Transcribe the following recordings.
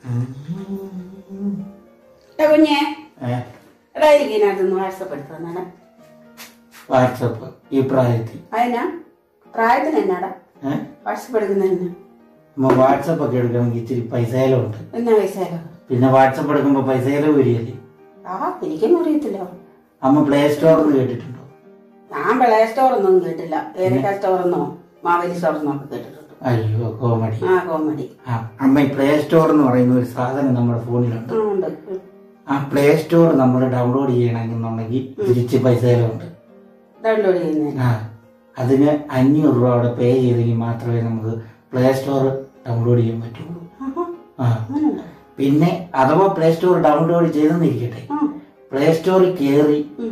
ഏ കുഞ്ഞേ ഏ, എടാ ഇതിനകത്തൊന്ന് വാട്സപ്പ് എടുത്തു തന്നാണ് വാട്സപ്പ് ഈ പ്രായത്തിൽ അതിനാ പ്രായത്തിന് എന്നാടാ ഏ? വാട്സപ്പ് എടുക്കുന്നതിന് നമ്മ വാട്സപ്പ് ഒക്കെ എടുക്കണമെങ്കിൽ ഇച്ചിരി പൈസ ചെലവുണ്ട് എന്നാ പൈസയാലോ പിന്നെ വാട്സപ്പ് എടുക്കുമ്പോൾ പൈസ ചെലവ് വരികയല്ലേ ആ എനിക്കൊന്നും അറിയത്തില്ല അമ്മ പ്ലേ സ്റ്റോറിൽ നിന്ന് കേട്ടിട്ടുണ്ടോ ഞാൻ പ്ലേ സ്റ്റോർ ഒന്നും കേട്ടില്ല ഏതൊക്കെ സ്റ്റോറെന്നോ മാവേലി സ്റ്റോറെന്നോ ഒക്കെ കേട്ടിട്ടുണ്ട് അയ്യോ കോമഡി ആ കോമഡി ആ അമ്മ ഈ പ്ലേ സ്റ്റോർ എന്ന് പറയുന്ന ഒരു സാധനം നമ്മുടെ ഫോണിലുണ്ട് ആ ഉണ്ട് ആ പ്ലേ സ്റ്റോർ നമ്മൾ ഡൗൺലോഡ് ചെയ്യണമെന്നുണ്ടെങ്കിൽ തിരിച്ച് പൈസ ചെലവുണ്ട് ഡൗൺലോഡ് ചെയ്യുന്നതിന് ആ അതിന് അഞ്ഞൂറ് രൂപ അവിടെ പേ ചെയ്തെങ്കിൽ മാത്രമേ നമുക്ക് പ്ലേ സ്റ്റോർ ഡൗൺലോഡ് ചെയ്യാൻ പറ്റുള്ളൂ ആഹാ, ആ അങ്ങനെയുണ്ടോ? പിന്നെ അഥവാ പ്ലേ സ്റ്റോർ ഡൗൺലോഡ് ചെയ്തെന്നിരിക്കട്ടെ ആ, പ്ലേ സ്റ്റോറിൽ കയറി ഉം,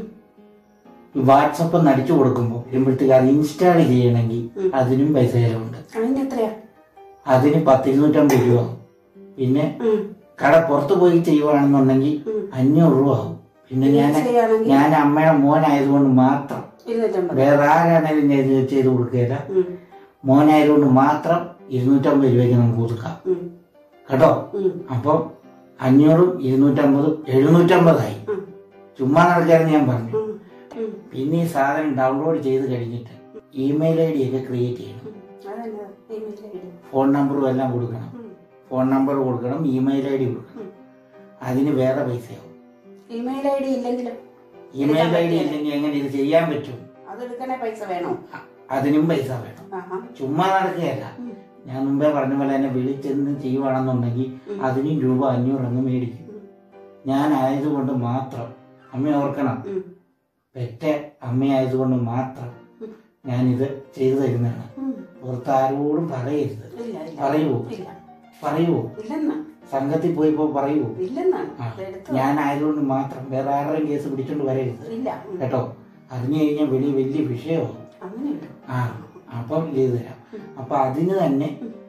വാട്സപ്പ് ഒന്ന് അടിച്ചു കൊടുക്കുമ്പോൾ വരുമ്പോഴത്തേക്ക് അത് ഇൻസ്റ്റാൾ ചെയ്യണമെങ്കിൽ അതിനും പൈസ ചെലവുണ്ട് അതിന് എത്രയാ അതിന് പത്തിരുന്നൂറ്റമ്പത് രൂപ ആവും പിന്നെ ഉം, കട പുറത്ത് പോയി ചെയ്യുവാണെന്നുണ്ടെങ്കിൽ ഉം. അഞ്ഞൂറ് രൂപ ആവും പിന്നെ ഞാൻ ചെയ്യുകയാണെങ്കിൽ ഞാൻ അമ്മയുടെ മോനായതുകൊണ്ട് മാത്രം ഇരുന്നൂറ്റമ്പത് വേറെ ആരാണേലും ഞാൻ ഇത് ചെയ്ത് കൊടുക്കുകയില്ല ഉം, മോനായതുകൊണ്ട് മാത്രം ഇരുന്നൂറ്റമ്പത് രൂപയ്ക്ക് നമുക്ക് ഒതുക്കാം ഉം, കേട്ടോ ഉം, അപ്പം അഞ്ഞൂറും ഇരുന്നൂറ്റമ്പതും എഴുന്നൂറ്റമ്പതായി ഉം, ചുമ്മാ നടക്കാന്ന് ഞാൻ പറഞ്ഞു ഉം, ഉം, പിന്നെ ഈ സാധനം ഡൗൺലോഡ് ചെയ്ത് കഴിഞ്ഞിട്ട് ഇമെയിൽ ഐ ഡി ഒക്കെ ക്രിയേറ്റ് ചെയ്യണം ഉം. അതെന്നാ ഇമെയിൽ ഐ ഡി? ഫോൺ നമ്പറും എല്ലാം കൊടുക്കണം ഉം, ഫോൺ നമ്പർ കൊടുക്കണം ഇമെയിൽ ഐ ഡി കൊടുക്കണം ഉം. അതിന് വേറെ പൈസയാവും ഇമെയിൽ ഐ ഡി ഇല്ലെങ്കിലോ ഇമെയിൽ ഐ ഡി ഇല്ലെങ്കിൽ എങ്ങനെ ഇത് ചെയ്യാൻ പറ്റും അതെടുക്കണേ പൈസ വേണോ അതിനും പൈസ വേണം ആഹാ ചുമ്മാ നടക്കുകയല്ല ഉം. ഞാൻ മുമ്പേ പറഞ്ഞ പോലെ എന്നെ വിളിച്ചെന്ന് ചെയ്യുവാണെന്നുണ്ടെങ്കിൽ ഉം. അതിനും രൂപ അഞ്ഞൂറങ്ങ് മേടിക്കും ഉം. ഞാൻ ആയതുകൊണ്ട് മാത്രം അമ്മ ഓർക്കണം ഉം, പെറ്റ അമ്മയായതുകൊണ്ട് മാത്രം ഉം. ഞാനിത് ചെയ്തു തരുന്നതാണ് ഉം. പുറത്ത് ആരോടും പറയരുത് ഇല്ല ഇല്ല പറയുവോ ഇല്ല പറയുവോ ഇല്ലെന്നാ സംഘത്തിൽ പോയപ്പോ പറയുവോ ഇല്ലെന്നാ ആ. അതെടുത്തോ ഞാൻ ആയതുകൊണ്ട് മാത്രം വേറെ ആരുടെയും കേസ് പിടിച്ചോണ്ട് വരരുത് ഇല്ല ഉം. കേട്ടോ അതിന് കഴിഞ്ഞാൽ വലിയ വലിയ വിഷയമാവും അങ്ങനെയുണ്ടോ ആ അപ്പം ചെയ്തു തരാം അപ്പൊ അതിന് തന്നെ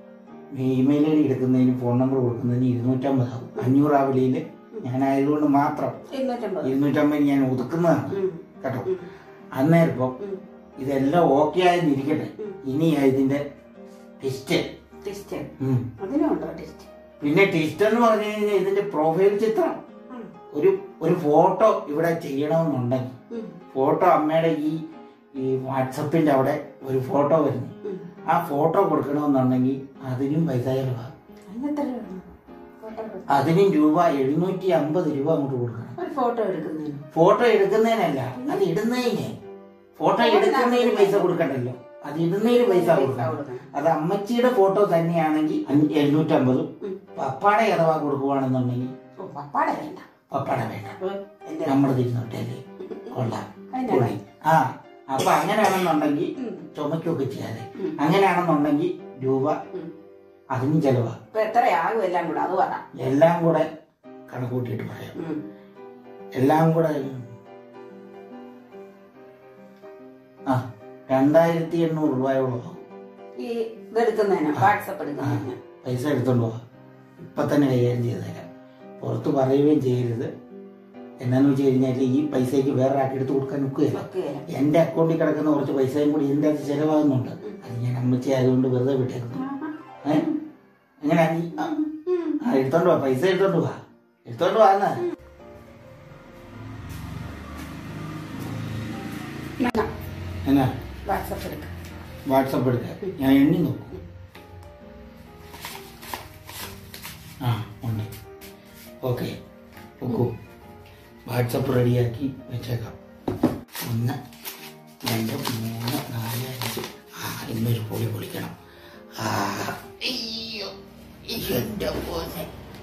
ഇമെയിൽ ഐ ഡി എടുക്കുന്നതിന് ഫോൺ നമ്പർ കൊടുക്കുന്നതിന് ഇരുന്നൂറ്റമ്പതാവും അഞ്ഞൂറ് ആ വിലയിൽ ഞാൻ ആയതുകൊണ്ട് മാത്രം ഇരുന്നൂറ്റമ്പത് ഇരുന്നൂറ്റമ്പത് ഞാൻ ഒതുക്കുന്നതാണ് ഉം, കേട്ടോ ഉം, അന്നേരം ഇപ്പം ഉം. ഇതെല്ലാം ഓക്കെ ആയെന്നിരിക്കട്ടെ ഇനി ഇതിന്റെ ടിസ്റ്റ് ടെസ്റ്റ് ഉം. അതിനും ഉണ്ടോ ടെസ്റ്റ് പിന്നെ ടിസ്റ്റ് എന്ന് പറഞ്ഞു കഴിഞ്ഞാൽ ഇതിന്റെ പ്രൊഫൈൽ ചിത്രം ഉം, ഒരു ഒരു ഫോട്ടോ ഇവിടെ ചെയ്യണമെന്നുണ്ടെങ്കിൽ ഉം, ഫോട്ടോ അമ്മയുടെ ഈ ഈ വാട്സപ്പിന്റെ അവിടെ ഒരു ഫോട്ടോ വരുന്നു ഉം. ആ ഫോട്ടോ കൊടുക്കണമെന്നുണ്ടെങ്കിൽ അതിനും പൈസ ചെലവാണ് അതിനെത്ര വേണം? ഫോട്ടോ എടുക്കാൻ? അതിനും രൂപ എഴുന്നൂറ്റി അമ്പത് രൂപ അങ്ങോട്ട് കൊടുക്കണം ഒരു ഫോട്ടോ എടുക്കുന്നതിന് ഫോട്ടോ എടുക്കുന്നതിനല്ല അത് ഇടുന്നതിന് ഫോട്ടോ എടുക്കുന്നതിന് പൈസ കൊടുക്കണ്ടല്ലോ അത് ഇടുന്നതിന് പൈസ കൊടുക്കണം കൊടുക്കണം. അത് അമ്മച്ചിയുടെ ഫോട്ടോ തന്നെയാണെങ്കിൽ അഞ്ഞ് എഴുന്നൂറ്റമ്പതും ഉം. പപ്പാടെ അഥവാ കൊടുക്കുവാണെന്നുണ്ടെങ്കിൽ ഓ പപ്പാടെ വേണ്ട പപ്പാടെ വേണ്ട അപ്പൊ എന്റെ നമ്മൾ തിരിഞ്ഞോട്ടല്ലേ കൊള്ളാം അതിന്റെ പൊളി. ആ അപ്പൊ അങ്ങനെയാണെന്നുണ്ടെങ്കിൽ ഉം, ചുമക്കൊക്കെ ചെയ്യാതെ ഉം. അങ്ങനെയാണെന്നുണ്ടെങ്കിൽ രൂപ ഉം. അതിനും ചെലവാ ഇപ്പൊ എത്രയാകും എല്ലാം കൂടെ അത് പറ എല്ലാം കൂടെ കണക്കൂട്ടിയിട്ട് പറയാം ഉം. എല്ലാം കൂടെ ആ രണ്ടായിരത്തി എണ്ണൂറ് രൂപയോളം ആവും. ഈ ഇതെടുക്കുന്നതിന് വാട്സപ്പ് എടുക്കുന്നതിന് പൈസ എടുത്തോണ്ട് പോവാം ഇപ്പൊ തന്നെ കൈകാര്യം ചെയ്ത് തരാം പുറത്ത് പറയുകയും ചെയ്യരുത് എന്നാന്ന് വെച്ച് കഴിഞ്ഞാൽ ഈ പൈസയ്ക്ക് വേറെ ആക്കി എടുത്ത് കൊടുക്കാൻ നിൽക്കുകയില്ല ഒക്കെ എന്റെ അക്കൗണ്ടിൽ കിടക്കുന്ന കുറച്ച് പൈസയും കൂടി ഇതിന്റെ അകത്ത് ചെലവാകുന്നുണ്ട് അത് ഞാൻ അമ്മച്ചി ആയതുകൊണ്ട് വെറുതെ വിട്ടേക്കുന്നു ഏ എങ്ങനെ ആ എടുത്തോണ്ട് പോവാ പൈസ എടുത്തോണ്ട് പോവാ എടുത്തോണ്ട് വാ എന്നാ എന്നാ വാട്സപ്പ് എടുക്കാം വാട്സപ്പ് എടുക്ക ഞാൻ എണ്ണി നോക്കും ആ ഉണ്ട് ഓക്കെ നോക്കൂ വാട്സപ്പ് റെഡിയാക്കി വെച്ചേക്കാം ഒന്ന് രണ്ട് മൂന്ന് നാല് അഞ്ച് ആ ഇന്നൊരു പൊളി പൊളിക്കണം ആ അയ്യോ എൻ്റെ പോലെ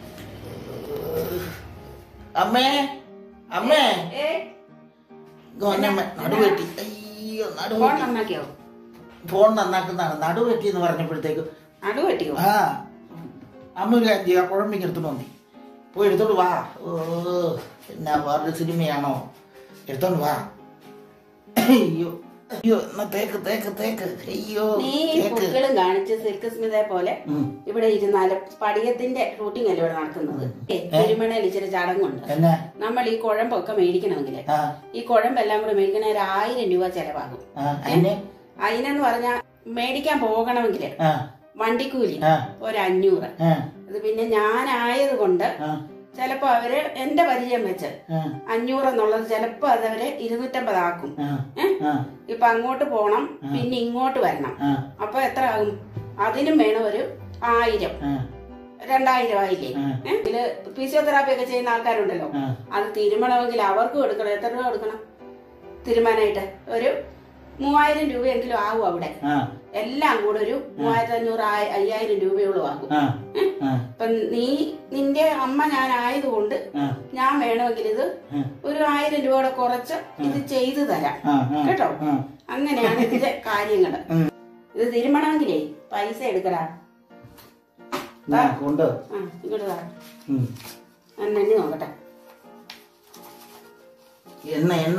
അമ്മേ അമ്മേ ഏ ഇങ്ങ് വന്നേ അമ്മേ. നടുവെട്ടി അയ്യോ ഫോൺ നടുവെട്ടി നന്നാക്കിയോ ഫോൺ നന്നാക്കുന്നതാണ് നടുവെട്ടി എന്ന് പറഞ്ഞപ്പോഴത്തേക്ക് നടു വെട്ടിയോ ആ അമ്മ ഒരു കാര്യം ചെയ്യാം കുഴമ്പ് എടുത്തോണ്ട് വന്നി പോയി എടുത്തോണ്ട് വാ ഓ എന്നാ വേറൊരു സിനിമയാണോ എടുത്തോണ്ട് വാ അയ്യോ അയ്യോ എന്നാ തേക്ക് തേക്ക് തേക്ക് അയ്യോ നീ തേക്ക് കുട്ടികളും കാണിച്ച് സിൽക്ക് സ്മിതയെ പോലെ ഉം. ഇവിടെ ഇരുന്നാലും പടിയത്തിന്റെ ഷൂട്ടിംഗ് അല്ലേ ഇവിടെ നടക്കുന്നത് ഏ, തിരുമണയിൽ ഇച്ചിരി ചടങ്ങുണ്ട് എന്നാ നമ്മൾ ഈ കുഴമ്പൊക്കെ മേടിക്കണമെങ്കിൽ ആ ഈ കുഴമ്പെല്ലാം കൂടെ മേടിക്കണ ഒരു ആയിരം രൂപ ചെലവാകും ആ അതിന് അതിനെന്ന് പറഞ്ഞാൽ മേടിക്കാൻ പോകണമെങ്കിൽ ആ വണ്ടിക്കൂലി ആ ഒരു അഞ്ഞൂറ് ആ ഇത് പിന്നെ ഞാനായത് കൊണ്ട് ആ ചിലപ്പോ അവര് എന്റെ പരിചയം വെച്ച് ആ അഞ്ഞൂറ് എന്നുള്ളത് ചിലപ്പോ അത് അവര് ഇരുന്നൂറ്റമ്പതാക്കും ആ ഏ? ആ ഇപ്പൊ അങ്ങോട്ട് പോണം പിന്നെ ഇങ്ങോട്ട് വരണം ആ അപ്പൊ എത്ര ആകും അതിനും വേണം ഒരു ആയിരം ആ രണ്ടായിരം ആയില്ലേ ആ. ഏ? ഇതില് ഫിസിയോതെറാപ്പി ഒക്കെ ചെയ്യുന്ന ആൾക്കാരുണ്ടല്ലോ ആ അത് തിരുമണമെങ്കിൽ അവർക്കും കൊടുക്കണം എത്ര രൂപ കൊടുക്കണം തിരുമാനായിട്ട് ഒരു മൂവായിരം രൂപയെങ്കിലും ആകും അവിടെ ആ എല്ലാം കൂടെ ഒരു മൂവായിരത്തി അഞ്ഞൂറ് ആയി- അയ്യായിരം രൂപയോളം ആകും ആ ആ ഇപ്പൊ നീ നിന്റെ അമ്മ ഞാൻ ആയതുകൊണ്ട് ആ ഞാൻ വേണമെങ്കിൽ ഇത് ഉം. ഒരു ആയിരം രൂപയുടെ കുറച്ച് ഇത് ചെയ്തു തരാം ആ ആ കേട്ടോ ആ അങ്ങനെയാണ് ഇതിന്റെ കാര്യങ്ങള് ഉം. ഇത് തിരുമണമെങ്കിലേ പൈസ എടുക്കടാ ദാ, കൊണ്ട് ആ ഇങ്ങോട്ട് താ ഉം. ഞാൻ എണ്ണി നോക്കട്ടെ എണ്ണ എണ്ണ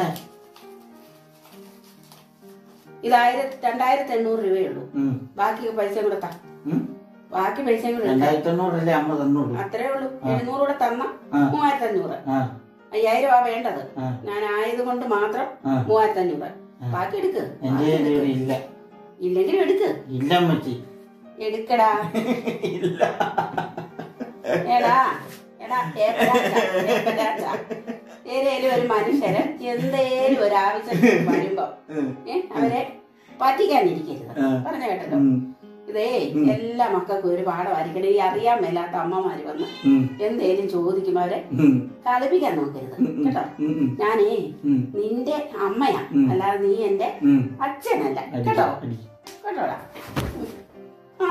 ഇത് ആയിരത്തി രണ്ടായിരത്തി എണ്ണൂറ് രൂപയുള്ളൂ ഉം. ബാക്കി പൈസ കൂടെ താ ഉം. ബാക്കി പൈസയും കൂടെ എടുക്കാം. രണ്ടായിരത്തി എണ്ണൂറല്ലേ അമ്മ തന്നോളൂ അത്രേ ഉള്ളൂ എഴുന്നൂറ് കൂടെ തന്ന ആ. മൂവായിരത്തി അഞ്ഞൂറ് ആ അയ്യായിരം രൂപ വേണ്ടത് ആ ഞാൻ ആയത് കൊണ്ട് മാത്രം ആ. മൂവായിരത്തി അഞ്ഞൂറ് ബാക്കി എടുക്ക് എന്റെ കയ്യിൽ ഇവിടെ ഇല്ല ഇല്ലെങ്കിൽ എടുക്ക് ഇല്ല അമ്മച്ചി എടുക്കടാ ഇല്ല എടാ എടാ ഏപ്പടാച്ചാ, ഏപ്പടാച്ചാ. ഏതേലും ഒരു മനുഷ്യര് എന്തേലും ഒരു ആവശ്യത്തിന് വരുമ്പോ ഉം. ഏ, അവരെ പറ്റിക്കാനിരിക്കരുത് ആ. പറഞ്ഞ കേട്ടല്ലോ ഉം. ഇതേ എല്ലാ മക്കൾക്കും ഒരു പാഠമായിരിക്കണം ഈ അറിയാൻ മേലാത്ത അമ്മമാര് വന്ന് ഉം. എന്തേലും ചോദിക്കുമ്പോ അവരെ ഉം. കളിപ്പിക്കാൻ നോക്കരുത് കേട്ടോ ഉം. ഉം. ഞാനേ ഉം. നിന്റെ അമ്മയാ ഉം. അല്ലാതെ നീ എന്റെ ഉം. അച്ഛനല്ല അടി, കേട്ടോ അടി. കേട്ടോടാ